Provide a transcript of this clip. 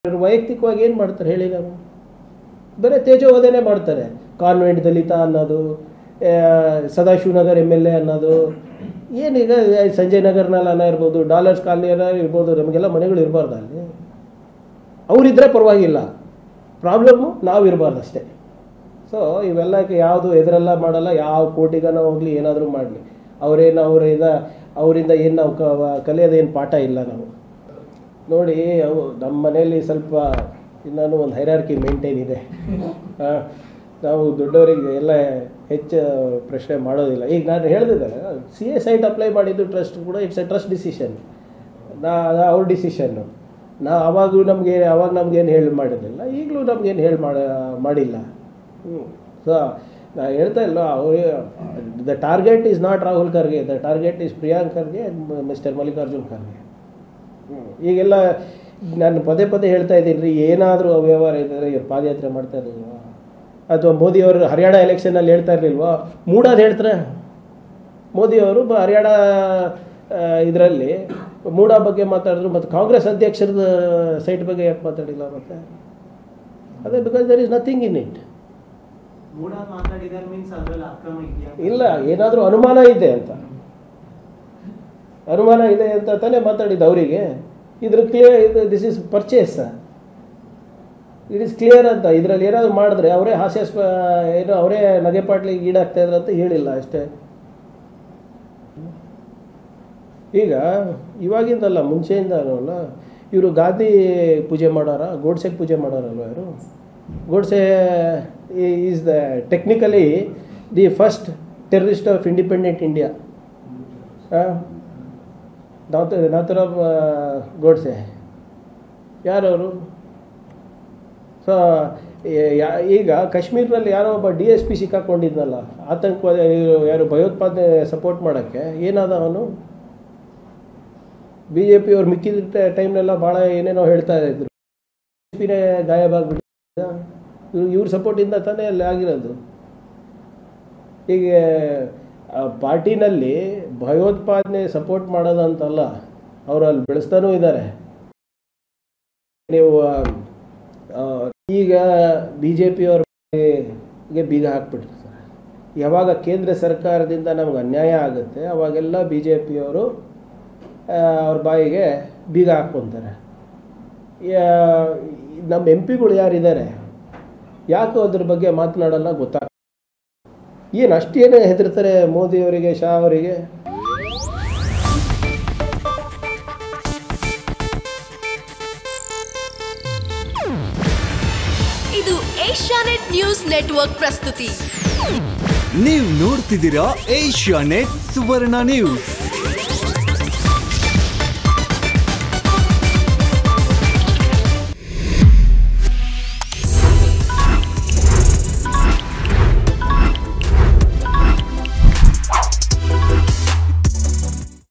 ವೈಯಕ್ತಿಕವಾಗಿ ಏನು ಮಾಡ್ತಾರೆ ಹೇಳಿ ನಾವು ಬರೀ ತೇಜೋವಧನೆ ಮಾಡ್ತಾರೆ ಕಾನ್ವೆಂಟ್ ದಲಿತ ಅನ್ನೋದು ಆ, ಸದಾಶಿವನಗರ್ ಎಮ್ ಎಲ್ ಎ ಅನ್ನೋದು ಏನೀಗ ಸಂಜಯ್ ನಗರ್ನಲ್ಲಿ ಅನ್ನ ಇರ್ಬೋದು ಡಾಲರ್ಸ್ ಕಾಲನಿ ಇರ್ಬೋದು ನಮಗೆಲ್ಲ ಮನೆಗಳು ಇರಬಾರ್ದು ಅಲ್ಲಿ ಅವರಿದ್ದರೆ ಪರವಾಗಿಲ್ಲ ಪ್ರಾಬ್ಲಮ್ಮು ನಾವು ಇರಬಾರ್ದು ಅಷ್ಟೇ ಸೊ ಇವೆಲ್ಲಕ್ಕೆ ಯಾವುದು ಎದುರೆಲ್ಲ ಮಾಡಲ್ಲ ಯಾವ ಕೋಟಿಗನ ಹೋಗಲಿ ಏನಾದರೂ ಮಾಡಲಿ ಅವರೇನು ಅವರಿಂದ ಅವರಿಂದ ಏನು ನಾವು ಕ ಕಲಿಯೋದೇನು ಪಾಠ ಇಲ್ಲ ನಾವು ನೋಡಿ ಅವು ನಮ್ಮ ಮನೆಯಲ್ಲಿ ಸ್ವಲ್ಪ ಇನ್ನೂ ಒಂದು ಹೈರಾರ್ಕಿ ಮೇಂಟೈನ್ ಇದೆ ಆ, ನಾವು ದೊಡ್ಡವರಿಗೆ ಎಲ್ಲ ಹೆಚ್ಚು ಪ್ರಶ್ನೆ ಮಾಡೋದಿಲ್ಲ ಈಗ ನಾನು ಹೇಳಿದೆ ಸಿ ಎ ಸೈಟ್ ಅಪ್ಲೈ ಮಾಡಿದ್ದು ಟ್ರಸ್ಟ್ ಕೂಡ ಇಟ್ಸ್ ಎ ಟ್ರಸ್ಟ್ ಡಿಸಿಷನ್ ನಾ ಅದು ಅವ್ರ ಡಿಸಿಷನ್ನು ನಾ ಅವಾಗೂ ನಮಗೆ ಅವಾಗ ನಮ್ಗೇನು ಹೇಳಿ ಮಾಡಿರಲಿಲ್ಲ ಈಗಲೂ ನಮ್ಗೇನು ಹೇಳಿ ಮಾಡ ಮಾಡಿಲ್ಲ ಸೊ ನಾ ಹೇಳ್ತಾ ಇಲ್ಲ ಅವ್ರು the target is not Rahul Kharge the target is Priyank Kharge mister Mallikarjun Kharge ಈಗೆಲ್ಲ ನಾನು ಪದೇ ಪದೇ ಹೇಳ್ತಾ ಇದ್ದೀನಿ ರೀ ಏನಾದರೂ ಅವ್ಯವಹಾರ ಇದ್ದರೆ ಇವ್ರು ಪಾದಯಾತ್ರೆ ಮಾಡ್ತಾ ಇರಲಿಲ್ವಾ ಅಥವಾ ಮೋದಿಯವರು ಹರಿಯಾಣ ಎಲೆಕ್ಷನಲ್ಲಿ ಹೇಳ್ತಾ ಇರಲಿಲ್ವಾ ಮೂಡಾದು ಹೇಳ್ತಾರೆ ಮೋದಿಯವರು ಬ ಹರಿಯಾಣ ಇದರಲ್ಲಿ ಮೂಡಾ ಬಗ್ಗೆ ಮಾತಾಡಿದ್ರು ಮತ್ತು ಕಾಂಗ್ರೆಸ್ ಅಧ್ಯಕ್ಷರದ ಸೈಟ್ ಬಗ್ಗೆ ಯಾಕೆ ಮಾತಾಡಿಲ್ಲ ಮತ್ತೆ ಅದೇ because there is nothing in it MUDA ಮಾತಾಡಿದಾರೆ ಮೀನ್ಸ್ ಅದ್ರಲ್ಲಿ ಅಕ್ರಮ ಇದೆಯಾ ಇಲ್ಲ ಏನಾದರೂ ಅನುಮಾನ ಇದೆ ಅಂತ ಅನುಮಾನ ಇದೆ ಅಂತ ತಾನೇ ಮಾತಾಡಿದ್ದು ಅವರಿಗೆ ಇದ್ರ ಕ್ಲಿಯರ್ ಇದು this is purchase it is clear ಅಂತ ಇದರಲ್ಲಿ ಏನಾದರೂ ಮಾಡಿದ್ರೆ ಅವರೇ ಹಾಸ್ಯಾಸ್ಪ ಏನೋ ಅವರೇ ನಗೆಪಾಟ್ಲಿಗೆ ಈಡಾಗ್ತಾ ಇದ್ರು ಅಂತ ಹೇಳಿಲ್ಲ ಅಷ್ಟೇ ಈಗ ಇವಾಗಿಂದಲ್ಲ ಮುಂಚೆಯಿಂದನೂ ಅಲ್ಲ ಇವರು ಗಾಂಧಿ ಪೂಜೆ ಮಾಡೋರ ಗೋಡ್ಸೆಗೆ ಪೂಜೆ ಮಾಡೋರಲ್ವ ಇವರು Godse is the technically the first terrorist of independent India ನಾಥ ನಾಥುರಾಮ್ ಗೋಡ್ಸೆ ಯಾರವರು ಸೊ ಈಗ ಕಾಶ್ಮೀರಲ್ಲಿ ಯಾರೋ ಒಬ್ಬ ಡಿ ಎಸ್ ಪಿ ಸಿಕ್ಕಾಕೊಂಡಿದ್ನಲ್ಲ ಆತಂಕವಾದ ಇವ್ರು ಯಾರು ಭಯೋತ್ಪಾದನೆ ಸಪೋರ್ಟ್ ಮಾಡೋಕ್ಕೆ ಏನಾದ ಅವನು ಬಿ ಜೆ ಪಿ ಅವ್ರು ಮಿಕ್ಕಿದ ಟೈಮ್ನೆಲ್ಲ ಭಾಳ ಏನೇನೋ ಹೇಳ್ತಾ ಇದ್ರು ಬಿ ಜೆ ಪಿನೇ ಗಾಯಬಾಗ್ಬಿಟ್ಟಿದ್ದ ಇವ್ರು ಇವ್ರ ಸಪೋರ್ಟಿಂದ ತಾನೇ ಅಲ್ಲಿ ಆಗಿರೋದು ಈಗ ಆ ಪಾರ್ಟಿನಲ್ಲಿ ಭಯೋತ್ಪಾದನೆ ಸಪೋರ್ಟ್ ಮಾಡೋದಂತಲ್ಲ ಅವರು ಅಲ್ಲಿ ಬೆಳೆಸ್ತಾನೂ ಇದ್ದಾರೆ ನೀವು ಆ, ಈಗ ಬಿ ಜೆ ಪಿಯವ್ರಿಗೆ ಬೀಗ ಹಾಕ್ಬಿಟ್ರು ಸರ್ ಯಾವಾಗ ಕೇಂದ್ರ ಸರ್ಕಾರದಿಂದ ನಮ್ಗೆ ಅನ್ಯಾಯ ಆಗುತ್ತೆ ಅವಾಗೆಲ್ಲ ಬಿ ಜೆ ಪಿಯವರು ಅವ್ರ ಬಾಯಿಗೆ ಬೀಗ ಹಾಕ್ಕೊತಾರೆ ಯಾ- ನಮ್ಮ ಎಂ ಪಿಗಳು ಯಾರಿದ್ದಾರೆ ಯಾಕೆ ಅದ್ರ ಬಗ್ಗೆ ಮಾತನಾಡಲ್ಲ ಗೊತ್ತಾಗ ಏನು ಅಷ್ಟೇನು ಹೆದರ್ತಾರೆ ಮೋದಿಯವರಿಗೆ ಶಾ ಅವರಿಗೆ ಇದು ಏಷ್ಯಾನೆಟ್ ನ್ಯೂಸ್ ನೆಟ್ವರ್ಕ್ ಪ್ರಸ್ತುತಿ ನೀವು ನೋಡ್ತಿದ್ದೀರಾ ಏಷ್ಯಾ ನೆಟ್ ಸುವರ್ಣ ನ್ಯೂಸ್